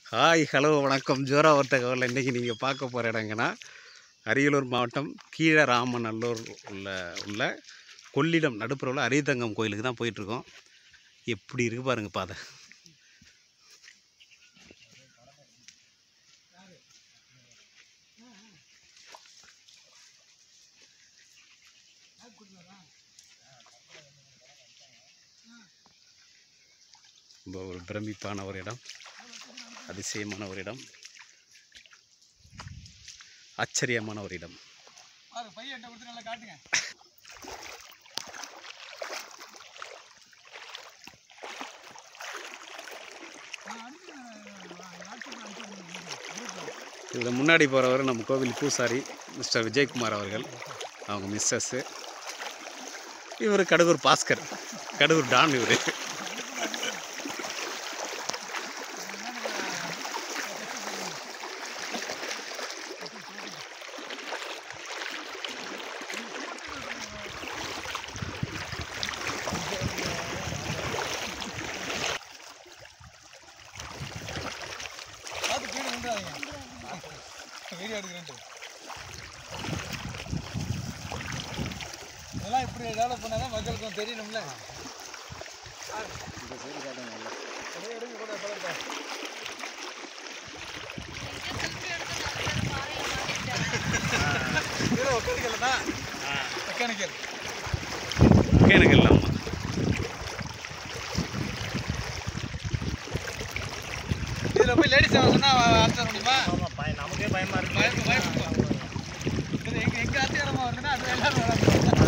Hi hello வணக்கம் ஜோரா ஒரு தகவல் இன்றைக்கி நீங்கள் பார்க்க போகிற இடங்கன்னா அரியலூர் மாவட்டம் கீழ ராமநல்லூர் உள்ள உள்ள கொள்ளிடம் நடுப்புற உள்ள அரியதங்கம் கோயிலுக்கு தான் போயிட்டுருக்கோம் எப்படி இருக்கு பாருங்க பாதை ரொம்ப ஒரு பிரமிப்பான ஒரு இடம் அதிசயமான ஒரு இடம் ஆச்சரியமான ஒரு இடம் பாரு பையன் என்கிட்ட கொடுத்து நல்லா காட்டுங்க இதில் முன்னாடி போகிறவர் நம்ம கோவில் பூசாரி மிஸ்டர் விஜயகுமார் அவர்கள் அவங்க மிஸ்ஸஸ்ஸு இவர் கடலூர் பாஸ்கர் கடலூர் டான் இவர் பார்த்து கீழே நின்றாதீங்க வீடியோ எடுக்கிறேன்ட்டு இதெல்லாம் இப்படி டெவலப் பண்ணாதான் மக்களுக்கும் தெரியணும்ல அப்படியே எடுங்க கூட பழத்தை. கீழே உட்காந்துக்கல தான் மெக்கானிக்கல் எனக்கு இல்லாமல் இதில் போய் லேடிஸ் சொன்னா ஆட்சி வர முடியுமா நமக்கே பயமா இருக்கு பயப்பு பயப்பு இது எங்க எங்க ஆட்சியாரமா வருதுன்னா அது எல்லாரும் வராங்க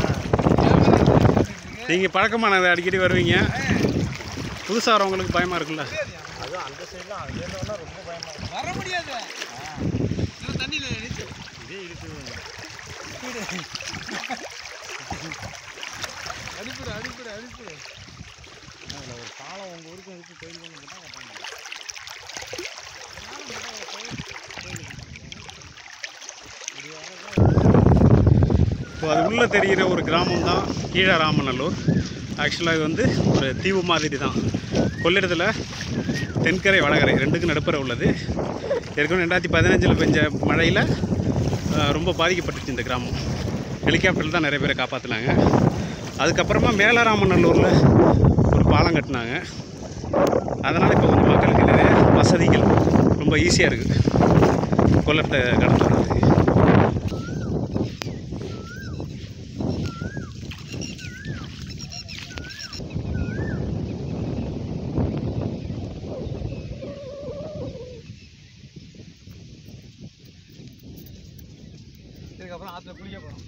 நீங்கள் பழக்கமானது அடிக்கடி வருவீங்க புதுசாக வரவங்களுக்கு பயமாக இருக்குல்ல அதுவும் அந்த சைட்லாம் அங்கே இருந்தவனா ரொம்ப பயமா இருக்கு வர முடியாது இது தண்ணியில நிச்சு இதே இருக்குது அடிப்புடு அடிப்புடு அடிப்புடு அதில் ஒரு பாலம் உங்கள் ஊருக்கும் இருக்கு கோயிலுக்கும் தான் கட்டாங்க இப்போ அது உள்ளே தெரிகிற ஒரு கிராமம் தான் கீழராமநல்லூர் ஆக்சுவலாக இது வந்து ஒரு தீவு மாதிரி தான் கொள்ளிடத்தில் தென்கரை வடகரை ரெண்டுக்கும் நடுப்புற உள்ளது ஏற்கனவே ரெண்டாயிரத்தி பதினஞ்சில் பெஞ்ச மழையில் அஹ், ரொம்ப பாதிக்கப்பட்டுச்சு இந்த கிராமம் ஹெலிகாப்டரில் தான் நிறைய பேரை காப்பாற்றினாங்க அதுக்கப்புறமா மேலராமநல்லூரில் ஒரு பாலம் கட்டினாங்க அதனால் இப்போ கொஞ்சம் மக்களுக்கு நிறைய வசதிகள் ரொம்ப ஈஸியாக இருக்குது கொள்ளத்தை கடந்து வர்றதுக்கு இதுக்கப்புறம் ஆற்றுல குளிக்க போகிறோம்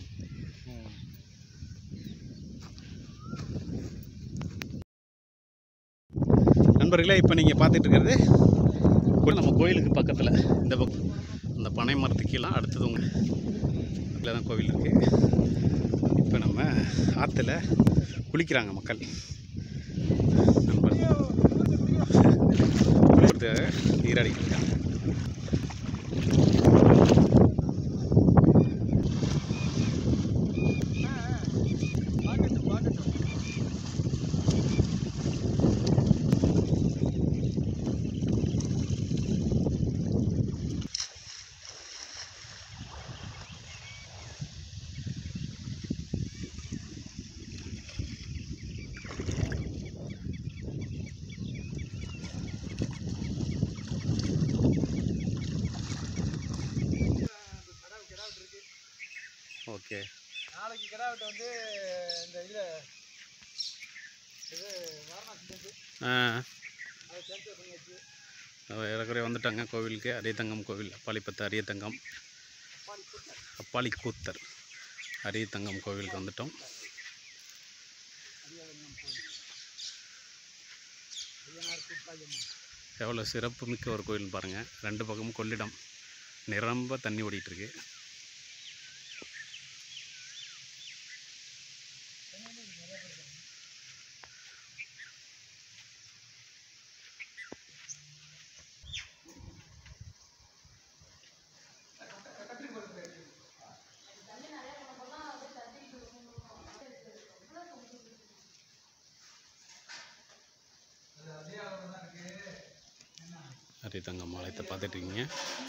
நண்பர்களே இப்போ நீங்கள் பார்த்துட்டு இருக்கிறது கூட நம்ம கோயிலுக்கு பக்கத்தில் இந்த பக்கம் அந்த பனை மரத்துக்கு கீழே அடுத்தது உங்க அதில் தான் கோவில் இருக்குது இப்போ நம்ம ஆற்றுல குளிக்கிறாங்க மக்கள் நண்பர்கள் குளிக்கிறதுக்காக நீராடிட்டு இருக்காங்க பார்க்கட்டும் பார்க்கட்டும் ஓகே நாளைக்கு கிடாவிட்ட வந்து இந்த இதில் இது வாரணாசி வந்து ஆ அதை கேன்சல் பண்ணியாச்சு ஏறக்குறைய வந்துட்டாங்க கோவிலுக்கு அரியத்தங்கம் கோவில் அப்பாலிப்பத்து அரியத்தங்கம் அப்பாலிக்கூத்தர் அரியத்தங்கம் கோவிலுக்கு வந்துட்டோம் எவ்வளோ சிறப்பு மிக்க ஒரு கோயில் பாருங்கள் ரெண்டு பக்கமும் கொள்ளிடம் நிரம்ப தண்ணி ஓடிட்டு இருக்கு ஹரிதங்கம் ஆலயத்தை பார்த்துட்ருக்கீங்க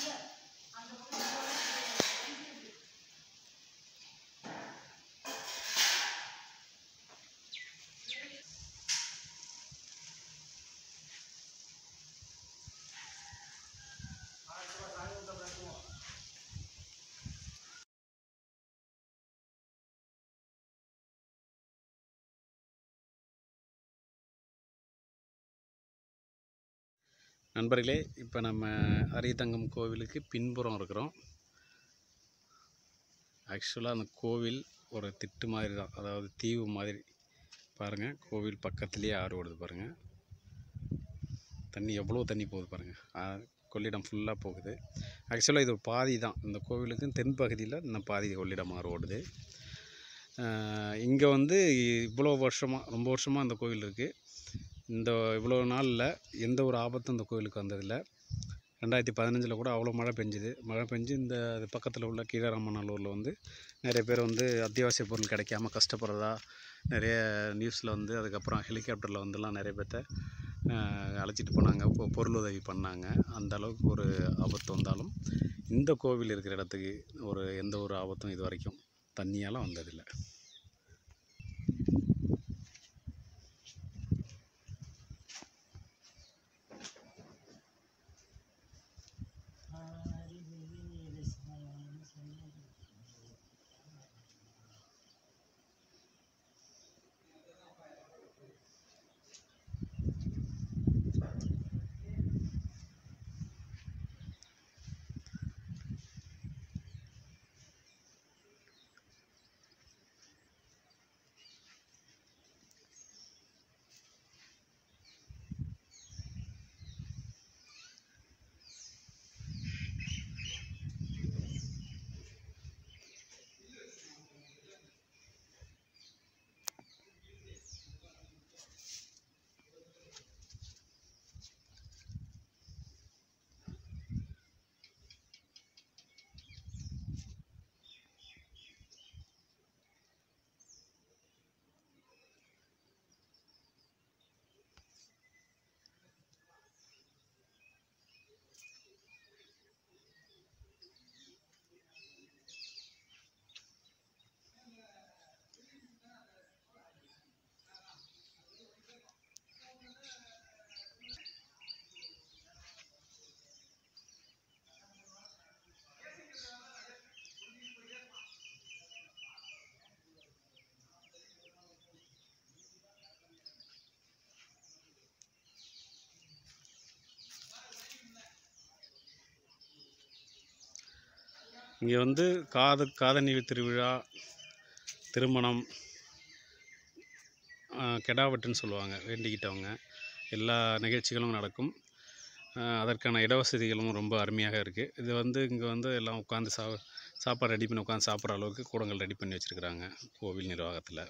நண்பர்களே இப்போ நம்ம அரியதங்கம் கோவிலுக்கு பின்புறம் இருக்கிறோம் ஆக்சுவலாக அந்த கோவில் ஒரு திட்டு மாதிரி தான் அதாவது தீவு மாதிரி பாருங்கள் கோவில் பக்கத்துலேயே ஆறு ஓடுது பாருங்கள் தண்ணி எவ்வளோ தண்ணி போகுது பாருங்கள் கொள்ளிடம் ஃபுல்லாக போகுது ஆக்சுவலாக இது ஒரு பாதி தான் இந்த கோவிலுக்கு தென் பகுதியில் இந்த பாதி கொள்ளிடம் ஆறு ஓடுது இங்கே வந்து இவ்வளோ வருஷமாக ரொம்ப வருஷமாக இந்த கோவில் இருக்குது இந்த இவ்வளோ நாளில் எந்த ஒரு ஆபத்தும் இந்த கோவிலுக்கு வந்ததில்லை ரெண்டாயிரத்தி பதினஞ்சில் கூட அவ்வளோ மழை பெஞ்சுது மழை பெஞ்சு இந்த இது பக்கத்தில் உள்ள கீழராமநல்லூரில் வந்து நிறைய பேர் வந்து அத்தியாவசிய பொருள் கிடைக்காம கஷ்டப்படுறதா நிறைய நியூஸில் வந்து அதுக்கப்புறம் ஹெலிகாப்டரில் வந்துலாம் நிறைய பேர்த்த அஹ், அழைச்சிட்டு போனாங்க பொ- பொருள் உதவி பண்ணாங்க அந்த அளவுக்கு ஒரு ஆபத்து வந்தாலும் இந்த கோவில் இருக்கிற இடத்துக்கு ஒரு எந்த ஒரு ஆபத்தும் இது வரைக்கும் தண்ணியால் வந்ததில்லை இங்கே வந்து காது காதணி திருவிழா திருமணம் ஆஹ், கெடா வெட்டுன்னு சொல்லுவாங்க வேண்டிக்கிட்டவங்க எல்லா நிகழ்ச்சிகளும் நடக்கும் ஆஹ், அதற்கான இடவசதிகளும் ரொம்ப அருமையாக இருக்குது இது வந்து இங்கே வந்து எல்லாம் உட்காந்து சா சாப்பாடு ரெடி பண்ணி உட்காந்து சாப்பிட்ற அளவுக்கு கூடங்கள் ரெடி பண்ணி வச்சுருக்குறாங்க கோவில் நிர்வாகத்தில்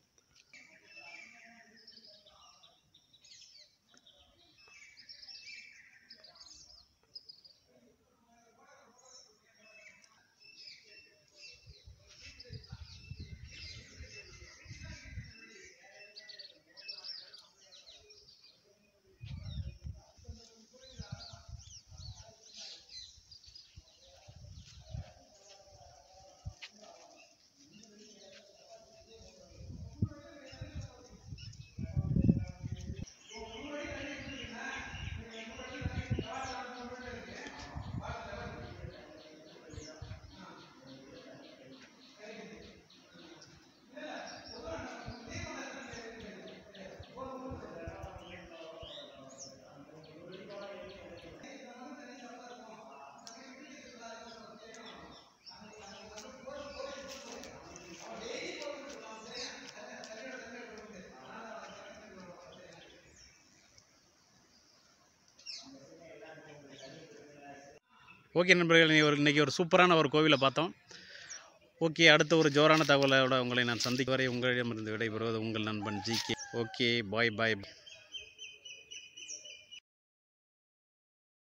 ஓகே நண்பர்கள் இன்னைக்கு ஒரு இன்றைக்கி ஒரு சூப்பரான ஒரு கோவிலை பார்த்தோம் ஓகே அடுத்த ஒரு ஜோரான தகவலோட உங்களை நான் சந்திக்கும் வரை உங்களிடமிருந்து விடைபெறுவது உங்கள் நண்பன் ஜி கே ஓகே பாய் பாய்